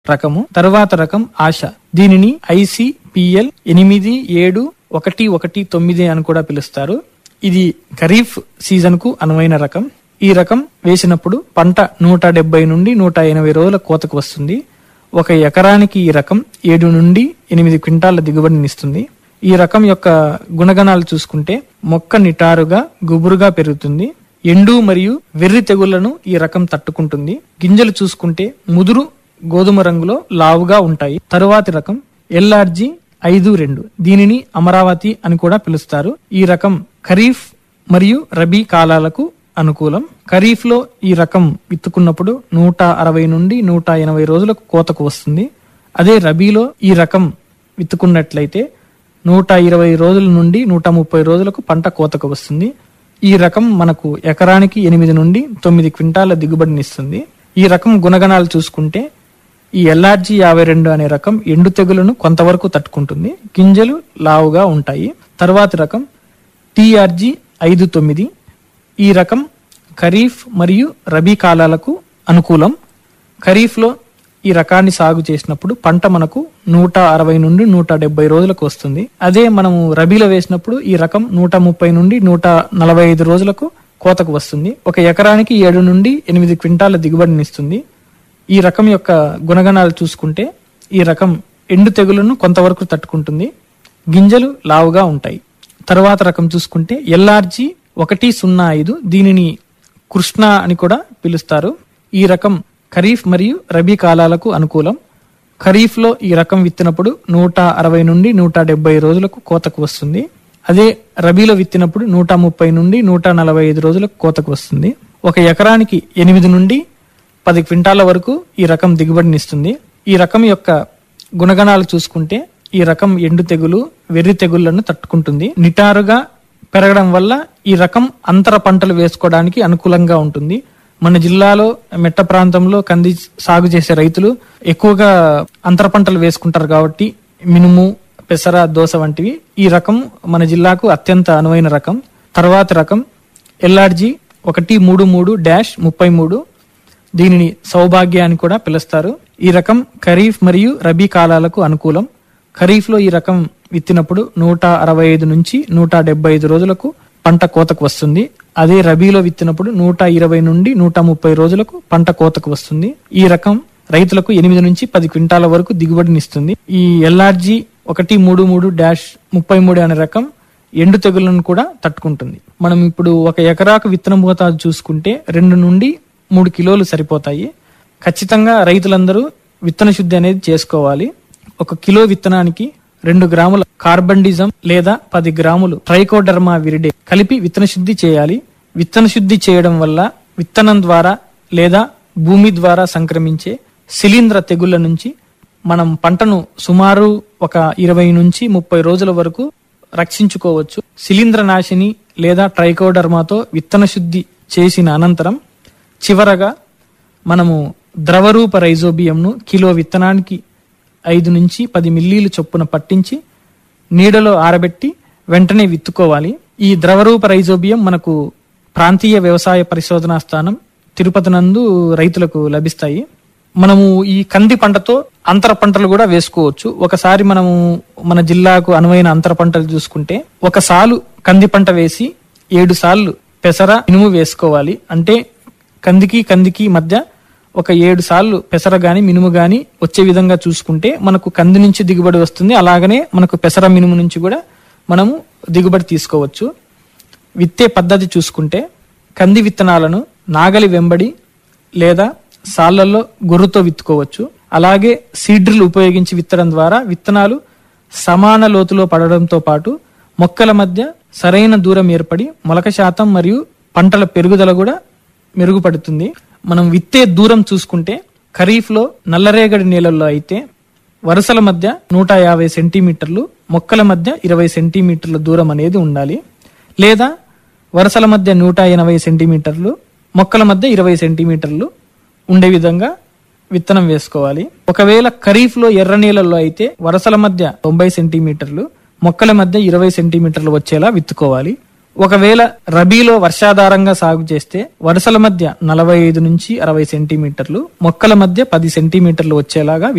రకము తరువాత రకం ఆశ దీనిని ఐసిపిఎల్ ఎనిమిది ఏడు ఒకటి ఒకటి తొమ్మిది అని కూడా పిలుస్తారు ఇది ఖరీఫ్ సీజన్ కు అనువైన రకం ఈ రకం వేసినప్పుడు పంట నూట డెబ్బై నుండి నూట ఎనభై రోజుల కోతకు వస్తుంది ఒక ఎకరానికి ఈ రకం ఏడు నుండి ఎనిమిది క్వింటాల దిగుబడినిస్తుంది ఈ రకం యొక్క గుణగణాలు చూసుకుంటే మొక్క నిటారుగా గుబురుగా పెరుగుతుంది ఎండు మరియు వెర్రి తెగుళ్లను ఈ రకం తట్టుకుంటుంది గింజలు చూసుకుంటే ముదురు గోధుమ రంగులో లావుగా ఉంటాయి తరువాతి రకం ఎల్ఆర్జి ఐదు రెండు దీనిని అమరావతి అని కూడా పిలుస్తారు ఈ రకం ఖరీఫ్ మరియు రబీ కాలాలకు అనుకూలం ఖరీఫ్ లో ఈ రకం విత్తుకున్నప్పుడు నూట అరవై నుండి నూట ఎనభై రోజులకు కోతకు వస్తుంది అదే రబీలో ఈ రకం విత్తుకున్నట్లయితే నూట ఇరవై రోజుల నుండి నూట ముప్పై రోజులకు పంట కోతకు వస్తుంది ఈ రకం మనకు ఎకరానికి ఎనిమిది నుండి తొమ్మిది క్వింటాల దిగుబడినిస్తుంది ఈ రకం గుణగణాలు చూసుకుంటే ఈ ఎల్ఆర్జీ యాభై రెండు అనే రకం ఎండు తెగులను కొంతవరకు తట్టుకుంటుంది గింజలు లావుగా ఉంటాయి తర్వాతి రకం టీఆర్జీ ఐదు తొమ్మిది ఈ రకం ఖరీఫ్ మరియు రబీ కాలాలకు అనుకూలం ఖరీఫ్లో ఈ రకాన్ని సాగు చేసినప్పుడు పంట మనకు నూట అరవై నుండి నూట డెబ్బై రోజులకు వస్తుంది అదే మనము రబీలో వేసినప్పుడు ఈ రకం నూట ముప్పై నుండి నూట నలభై ఐదు రోజులకు కోతకు వస్తుంది ఒక ఎకరానికి ఏడు నుండి ఎనిమిది క్వింటాల దిగుబడినిస్తుంది ఈ రకం యొక్క గుణగణాలు చూసుకుంటే ఈ రకం ఎండు తెగులను కొంతవరకు తట్టుకుంటుంది గింజలు లావుగా ఉంటాయి తరువాత రకం చూసుకుంటే ఎల్ఆర్జీ ఒకటి సున్నా ఐదు దీనిని కృష్ణ అని కూడా పిలుస్తారు ఈ రకం ఖరీఫ్ మరియు రబీ కాలాలకు అనుకూలం ఖరీఫ్ లో ఈ రకం విత్తినప్పుడు నూట అరవై నుండి నూట డెబ్బై రోజులకు కోతకు వస్తుంది అదే రబీలో విత్తినప్పుడు నూట ముప్పై నుండి నూట నలభై ఐదు రోజులకు కోతకు వస్తుంది ఒక ఎకరానికి ఎనిమిది నుండి పది క్వింటాల వరకు ఈ రకం దిగుబడినిస్తుంది ఈ రకం యొక్క గుణగణాలు చూసుకుంటే ఈ రకం ఎండు తెగులు వెర్రి తెగుళ్లను తట్టుకుంటుంది నిటారుగా పెరగడం వల్ల ఈ రకం అంతర పంటలు వేసుకోవడానికి అనుకూలంగా ఉంటుంది మన జిల్లాలో మెట్ట ప్రాంతంలో కంది సాగు చేసే రైతులు ఎక్కువగా అంతర పంటలు వేసుకుంటారు కాబట్టి మినుము పెసర దోస వంటివి ఈ రకం మన జిల్లాకు అత్యంత అనువైన రకం తర్వాత రకం ఎల్ఆర్జీ ఒకటి మూడు మూడు డాష్ ముప్పై మూడు దీనిని సౌభాగ్య అని కూడా పిలుస్తారు ఈ రకం ఖరీఫ్ మరియు రబీ కాలాలకు అనుకూలం ఖరీఫ్ లో ఈ రకం విత్తినప్పుడు నూట అరవై ఐదు నుంచి నూట డెబ్బై ఐదు రోజులకు పంట కోతకు వస్తుంది అదే రబీలో విత్తినప్పుడు నూట ఇరవై నుండి నూట ముప్పై రోజులకు పంట కోతకు వస్తుంది ఈ రకం రైతులకు ఎనిమిది నుంచి పది క్వింటాల వరకు దిగుబడినిస్తుంది ఈ ఎల్ఆర్జీ ఒకటి మూడు మూడు డాష్ ముప్పై మూడు అనే రకం ఎండు తెగులను కూడా తట్టుకుంటుంది మనం ఇప్పుడు ఒక ఎకరాకు విత్తనం మోతాదు చూసుకుంటే రెండు నుండి మూడు కిలోలు సరిపోతాయి ఖచ్చితంగా రైతులందరూ విత్తన శుద్ధి అనేది చేసుకోవాలి ఒక కిలో విత్తనానికి రెండు గ్రాముల కార్బండిజం లేదా పది గ్రాములు ట్రైకోడర్మా విరిడే కలిపి విత్తన శుద్ధి చేయాలి విత్తన శుద్ధి చేయడం వల్ల విత్తనం ద్వారా లేదా భూమి ద్వారా సంక్రమించే శిలీంద్ర తెగుళ్ల నుంచి మనం పంటను సుమారు ఒక ఇరవై నుంచి ముప్పై రోజుల వరకు రక్షించుకోవచ్చు శిలీంద్ర నాశిని లేదా ట్రైకోడర్మాతో విత్తన శుద్ధి చేసిన అనంతరం చివరగా మనము ద్రవరూప రైజోబియంను కిలో విత్తనానికి ఐదు నుంచి పది మిల్లీలు చొప్పున పట్టించి నీడలో ఆరబెట్టి వెంటనే విత్తుకోవాలి ఈ ద్రవరూప రైజోబియం మనకు ప్రాంతీయ వ్యవసాయ పరిశోధనా స్థానం తిరుపతి నందు రైతులకు లభిస్తాయి మనము ఈ కంది పంటతో అంతర పంటలు కూడా వేసుకోవచ్చు ఒకసారి మనము మన జిల్లాకు అనువైన అంతర పంటలు చూసుకుంటే ఒక సాలు కంది పంట వేసి ఏడు సార్లు పెసర ఇనుము వేసుకోవాలి అంటే కందికి కందికి మధ్య ఒక ఏడు సార్లు పెసర గాని మినుము గాని వచ్చే విధంగా చూసుకుంటే మనకు కంది నుంచి దిగుబడి వస్తుంది అలాగనే మనకు పెసర మినుము నుంచి కూడా మనము దిగుబడి తీసుకోవచ్చు విత్తే పద్ధతి చూసుకుంటే కంది విత్తనాలను నాగలి వెంబడి లేదా సాళ్లలో గొర్రుతో విత్తుకోవచ్చు అలాగే సీడ్రిల్ ఉపయోగించి విత్తడం ద్వారా విత్తనాలు సమాన లోతులో పడడంతో పాటు మొక్కల మధ్య సరైన దూరం ఏర్పడి మొలక శాతం మరియు పంటల పెరుగుదల కూడా మెరుగుపడుతుంది మనం విత్తే దూరం చూసుకుంటే ఖరీఫ్ లో నల్లరేగడి నేలల్లో అయితే వరుసల మధ్య నూట యాభై సెంటీమీటర్లు మొక్కల మధ్య ఇరవై సెంటీమీటర్ల దూరం అనేది ఉండాలి లేదా వరుసల మధ్య నూట ఎనభై సెంటీమీటర్లు మొక్కల మధ్య ఇరవై సెంటీమీటర్లు ఉండే విధంగా విత్తనం వేసుకోవాలి ఒకవేళ ఖరీఫ్ లో ఎర్ర నీళ్ళల్లో అయితే వరుసల మధ్య తొంభై సెంటీమీటర్లు మొక్కల మధ్య ఇరవై సెంటీమీటర్లు వచ్చేలా విత్తుకోవాలి ఒకవేళ రబీలో వర్షాధారంగా సాగు చేస్తే వరుసల మధ్య నలభై ఐదు నుంచి అరవై సెంటీమీటర్లు మొక్కల మధ్య పది సెంటీమీటర్లు వచ్చేలాగా